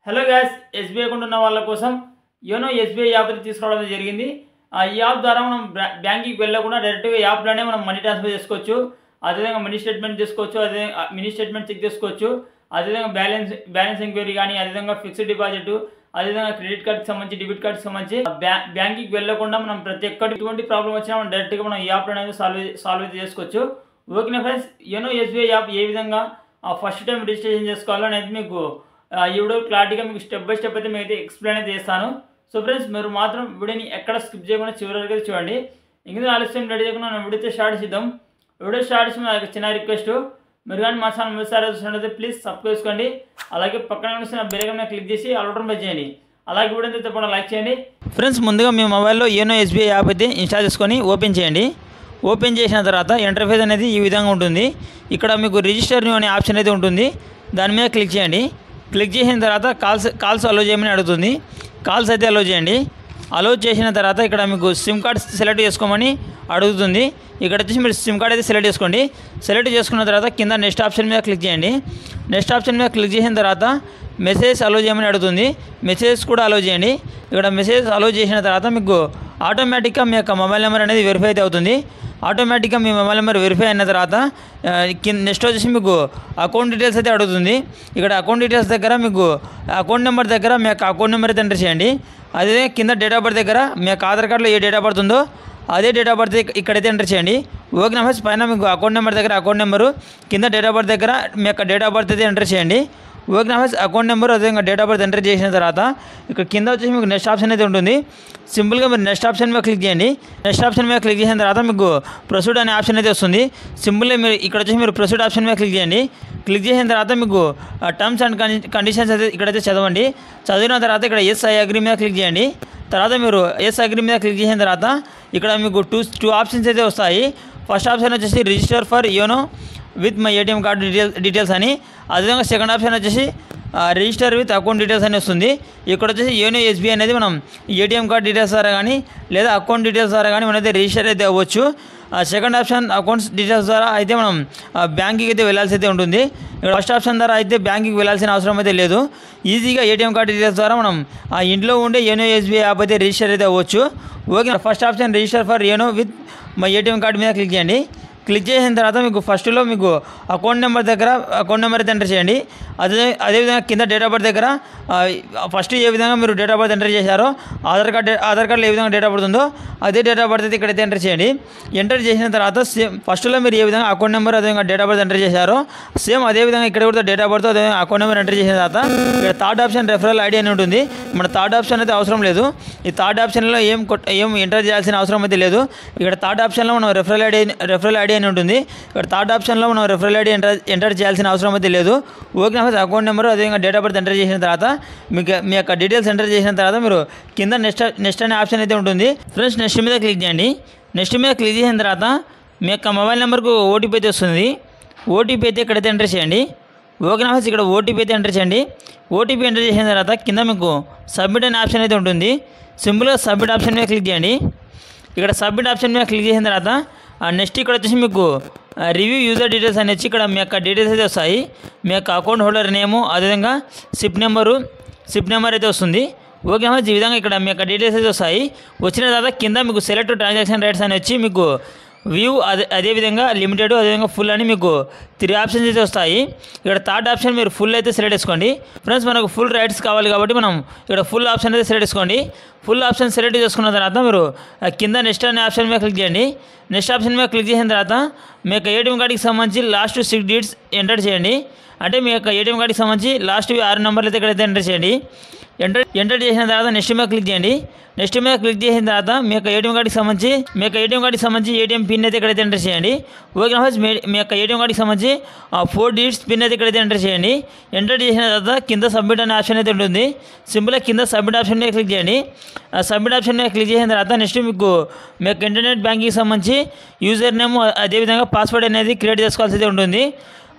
hello gas SBI కొంటున్న వాళ్ళ కోసం YONO SBI app అయితే తీసుకురావడం జరిగింది ఆ ఈ యాప్ ద్వారా మనం బ్యా- బ్యాంకింగ్కి వెళ్ళకుండా డైరెక్ట్గా యాప్లోనే మనం మనీ ట్రాన్స్ఫర్ చేసుకోవచ్చు అదేవిధంగా మనీ స్టేట్మెంట్ చేసుకోవచ్చు అదే మినీ స్టేట్మెంట్ చెక్ చేసుకోవచ్చు అదేవిధంగా బ్యాలెన్స్ బ్యాలెన్స్ ఎంక్వైరీ కానీ అదేవిధంగా ఫిక్స్డ్ డిపాజిట్ అదేవిధంగా క్రెడిట్ కార్డ్కి సంబంధించి డెబిట్ కార్డ్కి సంబంధించి బ్యా బ్యాంకింగ్కి వెళ్ళకుండా మనం ప్రతి ఒక్కటి ఎటువంటి ప్రాబ్లం వచ్చినా మనం డైరెక్ట్గా మనం ఈ యాప్లో అనేది సాల్వ్ సాల్వ్ అయితే చేసుకోవచ్చు okay friends YONO SBI app ఏ విధంగా ఫస్ట్ టైం రిజిస్ట్రేషన్ చేసుకోవాలో అనేది మీకు ఆ, ఈ వీడియో క్లారిటీగా మీకు స్టెప్ బై స్టెప్ అయితే మీకు అయితే ఎక్స్ప్లెయిన్ అయితే చేస్తాను సో ఫ్రెండ్స్ మీరు మాత్రం వీడియోని ఎక్కడ స్కిప్ చేయకుండా చివరి వరకు అయితే చూడండి ఇంకా ఆలస్యం రెడీ చేయకుండా మనం వీడియో అయితే స్టార్ట్ చేద్దాం వీడియో స్టార్ట్ చేసిన నాకు చిన్న రిక్వెస్ట్ మీరు కానీ మా ఛానల్ మొదటిసారి చూసినట్లయితే ప్లీజ్ సబ్స్క్రైబ్ చేసుకోండి అలాగే పక్కన ఉన్న బెల్ ఐకాన్ మీద క్లిక్ చేసి ఆల్అౌట్ పై చేయండి అలాగే వీడియో అయితే తప్పకుండా లైక్ చేయండి ఫ్రెండ్స్ ముందుగా మీ మొబైల్లో యోనో ఎస్బీఐ యాప్ అయితే ఇన్స్టాల్ చేసుకొని ఓపెన్ చేయండి ఓపెన్ చేసిన తర్వాత ఇంటర్ఫేస్ అనేది ఈ విధంగా ఉంటుంది ఇక్కడ మీకు రిజిస్టర్ న్యూ అనే ఆప్షన్ అయితే ఉంటుంది దాని మీద క్లిక్ చేయండి క్లిక్ చేసిన తర్వాత కాల్స్ కాల్స్ అలో చేయమని అడుగుతుంది కాల్స్ అయితే అలో చేయండి అలో చేసిన తర్వాత ఇక్కడ మీకు సిమ్ కార్డ్ సెలెక్ట్ చేసుకోమని అడుగుతుంది ఇక్కడ వచ్చేసి మీరు సిమ్ కార్డ్ అయితే సెలెక్ట్ చేసుకోండి సెలెక్ట్ చేసుకున్న తర్వాత కింద నెక్స్ట్ ఆప్షన్ మీద క్లిక్ చేయండి నెక్స్ట్ ఆప్షన్ మీద క్లిక్ చేసిన తర్వాత మెసేజ్ అలో చేయమని అడుగుతుంది మెసేజ్ కూడా అలో చేయండి ఇక్కడ మెసేజ్ అలో చేసిన తర్వాత మీకు ఆటోమేటిక్గా మీ యొక్క మొబైల్ నెంబర్ అనేది వెరిఫై అయితే అవుతుంది ఆటోమేటిక్గా మీ మొబైల్ నెంబర్ వెరిఫై అయిన తర్వాత ఆ, కింద నెక్స్ట్ వచ్చేసి మీకు అకౌంట్ డీటెయిల్స్ అయితే అడుగుతుంది ఇక్కడ అకౌంట్ డీటెయిల్స్ దగ్గర మీకు అకౌంట్ నెంబర్ దగ్గర మీ యొక్క అకౌంట్ నెంబర్ అయితే ఎంటర్ చేయండి అదే కింద డేట్ ఆఫ్ బర్త్ దగ్గర మీ యొక్క ఆధార్ కార్డులో ఏ డేట్ ఆఫ్ బర్త్ ఉందో అదే డేట్ ఆఫ్ బర్త్ ఇక్క- ఇక్కడైతే ఎంటర్ చేయండి ఓకే నమస్ పైన మీకు అకౌంట్ నెంబర్ దగ్గర అకౌంట్ నెంబరు కింద డేట్ ఆఫ్ బర్త్ దగ్గర మీ యొక్క డేట్ ఆఫ్ బర్త్ అయితే ఎంటర్ చేయండి ఓకే నమస్ అకౌంట్ నెంబర్ అదేవిధంగా డేట్ ఆఫ్ బర్త్ ఎంటర్ చేసిన తర్వాత ఇక్కడ కింద వచ్చేసి మీకు నెక్స్ట్ ఆప్షన్ అయితే ఉంటుంది సింపుల్గా మీరు నెక్స్ట్ ఆప్షన్ మీద క్లిక్ చేయండి నెక్స్ట్ ఆప్షన్ మీద క్లిక్ చేసిన తర్వాత మీకు ప్రొసీడ్ అనే ఆప్షన్ అయితే వస్తుంది సింపుల్గా మీరు ఇక్కడ వచ్చేసి మీరు ప్రొసీడ్ ఆప్షన్ మీద క్లిక్ చేయండి క్లిక్ చేసిన తర్వాత మీకు టర్మ్స్ అండ్ కండిషన్స్ అయితే ఇక్కడైతే చదవండి చదివిన తర్వాత ఇక్కడ ఎస్ ఐ అగ్రీ మీద క్లిక్ చేయండి తర్వాత మీరు ఎస్ అగ్రీ మీద క్లిక్ చేసిన తర్వాత ఇక్కడ మీకు టూ టూ ఆప్షన్స్ అయితే వస్తాయి ఫస్ట్ ఆప్షన్ వచ్చేసి register for YONO with my ATM card details details అని అదేవిధంగా సెకండ్ ఆప్షన్ వచ్చేసి రిజిస్టర్ విత్ అకౌంట్ డీటెయిల్స్ అని వస్తుంది ఇక్కడ వచ్చేసి యోనో ఎస్బీఐ అనేది మనం ఏటీఎం కార్డ్ డీటెయిల్స్ ద్వారా కానీ లేదా అకౌంట్ డీటెయిల్స్ ద్వారా కానీ మనం అయితే రిజిస్టర్ అయితే అవ్వచ్చు సెకండ్ ఆప్షన్ అకౌంట్స్ డీటెయిల్స్ ద్వారా అయితే మనం బ్యాంక్కి అయితే వెళ్ళాల్సి అయితే ఉంటుంది ఇక్కడ ఫస్ట్ ఆప్షన్ ద్వారా అయితే బ్యాంక్కి వెళ్ళాల్సిన అవసరం అయితే లేదు ఈజీగా ఏటీఎం కార్డ్ డీటెయిల్స్ ద్వారా మనం ఆ ఇంట్లో ఉండే యోనో ఎస్బీఐ యాప్ అయితే రిజిస్టర్ అయితే అవ్వచ్చు okay first option register for YONO with my ATM card మీద క్లిక్ చేయండి క్లిక్ చేసిన తర్వాత మీకు ఫస్ట్లో మీకు అకౌంట్ నెంబర్ దగ్గర అకౌంట్ నెంబర్ అయితే ఎంటర్ చేయండి అదే అదేవిధంగా కింద డేట్ ఆఫ్ బర్త్ దగ్గర ఆ, ఫస్ట్ ఏ విధంగా మీరు డేట్ ఆఫ్ బర్త్ ఎంటర్ చేశారో ఆధార్ కార్డ్ ఆధార్ కార్డులో ఏ విధంగా డేట్ ఆఫ్ బర్త్ ఉందో అదే డేట్ ఆఫ్ బర్త్ అయితే ఇక్కడైతే ఎంటర్ చేయండి ఎంటర్ చేసిన తర్వాత సేమ్ ఫస్ట్లో మీరు ఏ విధంగా అకౌంట్ నెంబర్ అదేవిధంగా డేట్ ఆఫ్ బర్త్ ఎంటర్ చేశారో సేమ్ అదే విధంగా ఇక్కడ కూడా డేట్ ఆఫ్ బర్త్ అదేవిధంగా అకౌంట్ నెంబర్ ఎంటర్ చేసిన తర్వాత ఇక్కడ థర్డ్ ఆప్షన్ రెఫరల్ ఐడి అని ఉంటుంది మన థర్డ్ ఆప్షన్ అయితే అవసరం లేదు ఈ థర్డ్ ఆప్షన్లో ఏం కొట్- ఏం ఎంటర్ చేయాల్సిన అవసరం అయితే లేదు ఇక్కడ థర్డ్ ఆప్షన్లో మనం రెఫరల్ ఐడి రెఫరల్ ఐడి అని ఉంటుంది ఇక్కడ థర్డ్ ఆప్షన్లో మనం రెఫరల్ ఐడి ఎంటర్ ఎంటర్ చేయాల్సిన అవసరం అయితే లేదు ఓకే నా అకౌంట్ నెంబర్ అదేవిధంగా డేట్ ఆఫ్ బర్త్ ఎంటర్ చేసిన తర్వాత మీకు మీ యొక్క డీటెయిల్స్ ఎంటర్ చేసిన తర్వాత మీరు కింద నెక్స్ట్ నెక్స్ట్ అనే ఆప్షన్ అయితే ఉంటుంది ఫ్రెండ్స్ నెక్స్ట్ మీద క్లిక్ చేయండి నెక్స్ట్ మీద క్లిక్ చేసిన తర్వాత మీ యొక్క మొబైల్ నెంబర్కు ఓటీపీ అయితే వస్తుంది ఓటీపీ అయితే ఇక్కడైతే ఎంటర్ చేయండి ఓకే నా ఇక్కడ ఓటీపీ అయితే ఎంటర్ చేయండి ఓటీపీ ఎంటర్ చేసిన తర్వాత కింద మీకు సబ్మిట్ అనే ఆప్షన్ అయితే ఉంటుంది సింపుల్గా సబ్మిట్ ఆప్షన్ మీద క్లిక్ చేయండి ఇక్కడ సబ్మిట్ ఆప్షన్ మీద క్లిక్ చేసిన తర్వాత నెక్స్ట్ ఇక్కడ వచ్చేసి మీకు రివ్యూ యూజర్ డీటెయిల్స్ అని వచ్చి ఇక్కడ మీ యొక్క డీటెయిల్స్ అయితే వస్తాయి మీ యొక్క అకౌంట్ హోల్డర్ నేము అదేవిధంగా సిప్ నెంబరు సిప్ నెంబర్ అయితే వస్తుంది ఓకే అమ్మ ఈ విధంగా ఇక్కడ మీ యొక్క డీటెయిల్స్ అయితే వస్తాయి వచ్చిన తర్వాత కింద మీకు సెలెక్ట్ ట్రాన్సాక్షన్ రేట్స్ అని వచ్చి మీకు వ్యూ అదే అదేవిధంగా లిమిటెడ్ అదేవిధంగా ఫుల్ అని మీకు త్రీ ఆప్షన్స్ అయితే వస్తాయి ఇక్కడ థర్డ్ ఆప్షన్ మీరు ఫుల్ అయితే సెలెక్ట్ చేసుకోండి ఫ్రెండ్స్ మనకు ఫుల్ రైట్స్ కావాలి కాబట్టి మనం ఇక్కడ ఫుల్ ఆప్షన్ అయితే సెలెక్ట్ చేసుకోండి ఫుల్ ఆప్షన్ సెలెక్ట్ చేసుకున్న తర్వాత మీరు ఆ కింద నెక్స్ట్ అనే ఆప్షన్ మీద క్లిక్ చేయండి నెక్స్ట్ ఆప్షన్ మీద క్లిక్ చేసిన తర్వాత మీ యొక్క ఏటీఎం కార్డుకి సంబంధించి లాస్ట్ సిక్స్ డిజిట్స్ ఎంటర్ చేయండి అంటే మీ యొక్క ఏటీఎం కార్డుకి సంబంధించి లాస్ట్ ఆరు నెంబర్లు అయితే ఇక్కడైతే ఎంటర్ చేయండి ఎంటర్ ఎంటర్ చేసిన తర్వాత నెక్స్ట్ మీద క్లిక్ చేయండి నెక్స్ట్ మీద క్లిక్ చేసిన తర్వాత మీ యొక్క ఏటీఎం కార్డుకి సంబంధించి మీ యొక్క ఏటీఎం కార్డుకి సంబంధించి ఏటీఎం పిన్ అయితే ఇక్కడైతే ఎంటర్ చేయండి ఓకే నమస్తే మీ మీ యొక్క ఏటీఎం కార్డుకి సంబంధించి ఫోర్ డిజిట్స్ పిన్ అయితే ఇక్కడైతే ఎంటర్ చేయండి ఎంటర్ చేసిన తర్వాత కింద సబ్మిట్ అనే ఆప్షన్ అయితే ఉంటుంది సింపుల్గా కింద సబ్మిట్ ఆప్షన్ మీద క్లిక్ చేయండి ఆ సబ్మిట్ ఆప్షన్ మీద క్లిక్ చేసిన తర్వాత నెక్స్ట్ మీకు మీ యొక్క ఇంటర్నెట్ బ్యాంకింగ్ సంబంధించి యూజర్ నేమ్ అదేవిధంగా పాస్వర్డ్ అనేది క్రియేట్ చేసుకోవాల్సి అయితే ఉంటుంది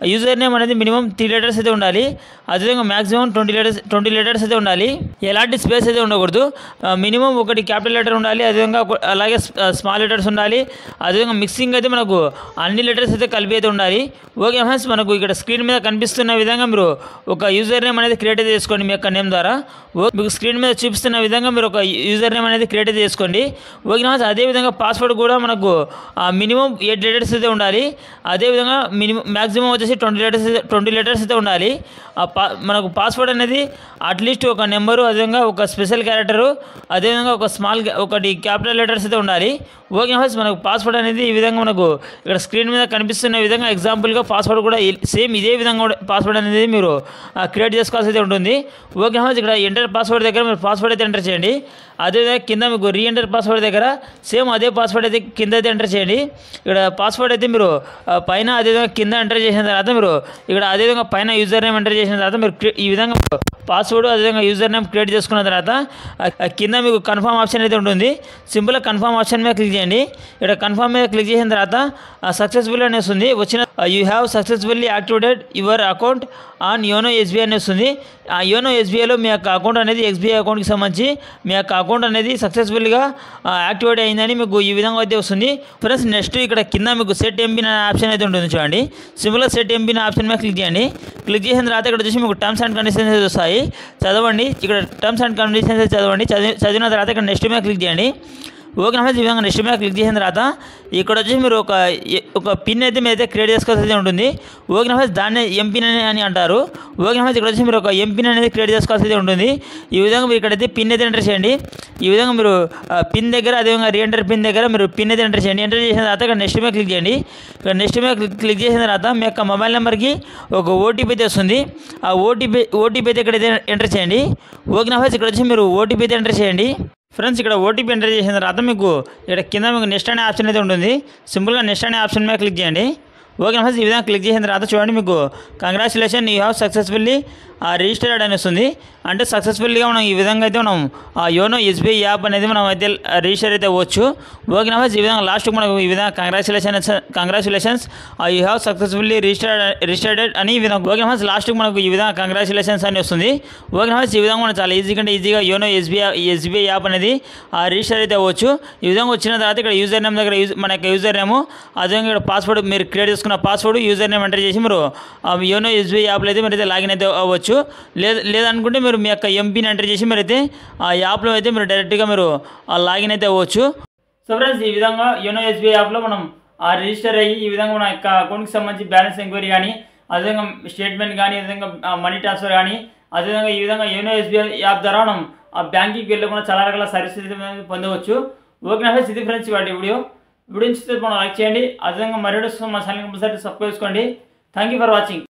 యూజర్ నేమ్ అనేది మినిమం త్రీ లెటర్స్ అయితే ఉండాలి అదేవిధంగా maximum twenty letters twenty letters అయితే ఉండాలి ఎలాంటి స్పేస్ అయితే ఉండకూడదు మినిమం ఒకటి క్యాపిటల్ లెటర్ ఉండాలి అదేవిధంగా ఒక- అలాగే స్మాల్ లెటర్స్ ఉండాలి అదేవిధంగా మిక్సింగ్ అయితే మనకు అన్ని లెటర్స్ అయితే కలిపి అయితే ఉండాలి ఓకే ఫ్రెండ్స్ మనకు ఇక్కడ స్క్రీన్ మీద కనిపిస్తున్న విధంగా మీరు ఒక యూజర్ నేమ్ అనేది క్రియేట్ అయితే చేసుకోండి మీ యొక్క నేమ్ ద్వారా ఓ- మీకు స్క్రీన్ మీద చూపిస్తున్న విధంగా మీరు ఒక యూజర్ నేమ్ అనేది క్రియేట్ అయితే చేసుకోండి ఓకే ఫ్రెండ్స్ అదేవిధంగా పాస్వర్డ్ కూడా మనకు మినిమం ఎయిట్ లెటర్స్ అయితే ఉండాలి అదేవిధంగా మినిమం మ్యాక్సిమం వచ్చేసి ట్వంటీ లెటర్స్ ట్వంటీ లెటర్స్ అయితే ఉండాలి ఆ పా మనకు పాస్వర్డ్ అనేది అట్లీస్ట్ ఒక నెంబరు అదేవిధంగా ఒక స్పెషల్ క్యారెక్టరు అదేవిధంగా ఒక స్మాల్ ఒకటి క్యాపిటల్ లెటర్స్ అయితే ఉండాలి ఓకే ఫ్రెండ్స్ మనకు పాస్వర్డ్ అనేది ఈ విధంగా మనకు ఇక్కడ స్క్రీన్ మీద కనిపిస్తున్న విధంగా ఎగ్జాంపుల్గా పాస్వర్డ్ కూడా సేమ్ ఇదే విధంగా కూడా పాస్వర్డ్ అనేది మీరు క్రియేట్ చేసుకోవాల్సి అయితే ఉంటుంది ఓకే ఫ్రెండ్స్ ఇక్కడ ఎంటర్ పాస్వర్డ్ దగ్గర మీరు పాస్వర్డ్ అయితే ఎంటర్ చేయండి అదేవిధంగా కింద మీకు రీ ఎంటర్ పాస్వర్డ్ దగ్గర సేమ్ అదే పాస్వర్డ్ అయితే కింద అయితే ఎంటర్ చేయండి ఇక్కడ పాస్వర్డ్ అయితే మీరు ఆ, పైన అదేవిధంగా కింద ఎంటర్ చేసిన తర్వాత మీరు ఇక్కడ అదేవిధంగా పైన యూజర్ నేమ్ ఎంటర్ చేసిన తర్వాత మీరు క్రి- ఈ విధంగా పాస్వర్డ్ అదేవిధంగా యూజర్ నేమ్ క్రియేట్ చేసుకున్న తర్వాత ఆ, ఆ కింద మీకు కన్ఫర్మ్ ఆప్షన్ అయితే ఉంటుంది సింపుల్గా కన్ఫర్మ్ ఆప్షన్ మీద క్లిక్ చేయండి ఇక్కడ కన్ఫర్మ్ మీద క్లిక్ చేసిన తర్వాత సక్సెస్ఫుల్ అని వస్తుంది వచ్చిన you have successfully activated your account on YONO SBI అని వస్తుంది ఆ యోనో ఎస్బీఐలో మీ యొక్క అకౌంట్ అనేది ఎస్బీఐ అకౌంట్కి సంబంధించి మీ యొక్క అకౌంట్ అనేది సక్సెస్ఫుల్గా యాక్టివేట్ అయిందని మీకు ఈ విధంగా అయితే వస్తుంది ప్లస్ నెక్స్ట్ ఇక్కడ కింద మీకు సెట్ ఎంపిన్ అనే ఆప్షన్ అయితే ఉంటుంది చూడండి సింపుల్గా సెట్ ఎంపిన్ ఆప్షన్ మీద క్లిక్ చేయండి క్లిక్ చేసిన తర్వాత ఇక్కడ వచ్చేసి మీకు టర్మ్స్ అండ్ కండిషన్స్ అయితే వస్తాయి చదవండి ఇక్కడ టర్మ్స్ అండ్ కండిషన్స్ అయితే చదవండి చదివి చదివిన తర్వాత ఇక్కడ నెక్స్ట్ మీద క్లిక్ చేయండి ఓకే నమ్మేసి ఈ విధంగా నెక్స్ట్ మీద క్లిక్ చేసిన తర్వాత ఇక్కడ వచ్చేసి మీరు ఒక ఒక పిన్ అయితే మీరు అయితే క్రియేట్ చేసుకోవాల్సి అయితే ఉంటుంది ఓకే నమ్మేసి దాన్ని ఎంపిన్ అని అని అంటారు ఓకే నమ్మేసి ఇక్కడ వచ్చి మీరు ఒక ఎంపిన్ అనేది క్రియేట్ చేసుకోవాల్సి అయితే ఉంటుంది ఈ విధంగా మీరు ఇక్కడైతే పిన్ అయితే ఎంటర్ చేయండి ఈ విధంగా మీరు పిన్ దగ్గర అదేవిధంగా రీఎంటర్ పిన్ దగ్గర మీరు పిన్ అయితే ఎంటర్ చేయండి ఎంటర్ చేసిన తర్వాత ఇక్కడ నెక్స్ట్ మీద క్లిక్ చేయండి ఇక్కడ నెక్స్ట్ మీద క్లిక్ క్లిక్ చేసిన తర్వాత మీ యొక్క మొబైల్ నెంబర్కి ఒక ఓటీపీ అయితే వస్తుంది ఆ ఓటీపీ ఓటీపీ అయితే ఇక్కడైతే ఎంటర్ చేయండి ఓకే నమ్మేసి ఇక్కడ వచ్చి మీరు ఓటీపీ అయితే ఎంటర్ చేయండి ఫ్రెండ్స్ ఇక్కడ ఓటీపీ ఎంటర్ చేసిన తర్వాత మీకు ఇక్కడ కింద మీకు నెక్స్ట్ అనే ఆప్షన్ అయితే ఉంటుంది సింపుల్గా నెక్స్ట్ అనే ఆప్షన్ మీద క్లిక్ చేయండి ఓకే ఫ్రెండ్స్ ఈ విధంగా క్లిక్ చేసిన తర్వాత చూడండి మీకు congratulation you have successfully registered అని వస్తుంది అంటే సక్సెస్ఫుల్గా మనం ఈ విధంగా అయితే మనం ఆ యోనో ఎస్బీఐ యాప్ అనేది మనం అయితే రిజిస్టర్ అయితే అవ్వచ్చు ఓకే ఫ్రెండ్స్ ఈ విధంగా లాస్ట్ మనకు ఈ విధంగా congratulations congratulations you have successfully registered registered అని ఈ విధంగా ఓకే ఫ్రెండ్స్ లాస్ట్ మనకు ఈ విధంగా కంగ్రాచులేషన్స్ అని వస్తుంది ఓకే ఫ్రెండ్స్ ఈ విధంగా మనం చాలా ఈజీ కంటే ఈజీగా యోనో ఎస్బీఐ ఎస్బీఐ యాప్ అనేది ఆ రిజిస్టర్ అయితే అవ్వచ్చు ఈ విధంగా వచ్చిన తర్వాత ఇక్కడ యూజర్ నేమ్ దగ్గర యూజ్ మన యొక్క యూజర్ నేమ్ అదేవిధంగా ఇక్కడ పాస్వర్డ్ మీరు క్రియేట్ చేసుకున్న పాస్వర్డ్ యూజర్ నేమ్ ఎంటర్ చేసి మీరు ఆ యోనో ఎస్బీఐ యాప్లో అయితే మీరు అయితే లాగిన్ అయితే అవ్వచ్చు లేదు లేదనుకుంటే మీరు మీ యొక్క ఎంపీని ఎంటర్ చేసి మీరు అయితే ఆ యాప్లో అయితే మీరు డైరెక్ట్గా మీరు ఆ లాగిన్ అయితే అవ్వచ్చు సో ఫ్రెండ్స్ ఈ విధంగా యోనో ఎస్బీఐ యాప్లో మనం ఆ రిజిస్టర్ అయ్యి ఈ విధంగా మన యొక్క అకౌంట్కి సంబంధించి బ్యాలెన్స్ ఎంక్వైరీ కానీ అదేవిధంగా స్టేట్మెంట్ కానీ అదేవిధంగా మనీ ట్రాన్స్ఫర్ కానీ అదేవిధంగా ఈ విధంగా యోనో ఎస్బీఐ యాప్ ద్వారా మనం ఆ బ్యాంకింగ్కి వెళ్ళకుండా చాలా రకాల సర్వీసెస్ అనేది పొందవచ్చు ఓకే ఫ్రెండ్స్ ఇది ఫ్రెండ్స్ వాటి వీడియో వీడియో నచ్చితే మనం లైక్ చేయండి అదేవిధంగా మరో మా ఛానల్ కంపల్సరీ సబ్స్క్రైబ్ చేసుకోండి థ్యాంక్ యూ ఫర్ వాచింగ్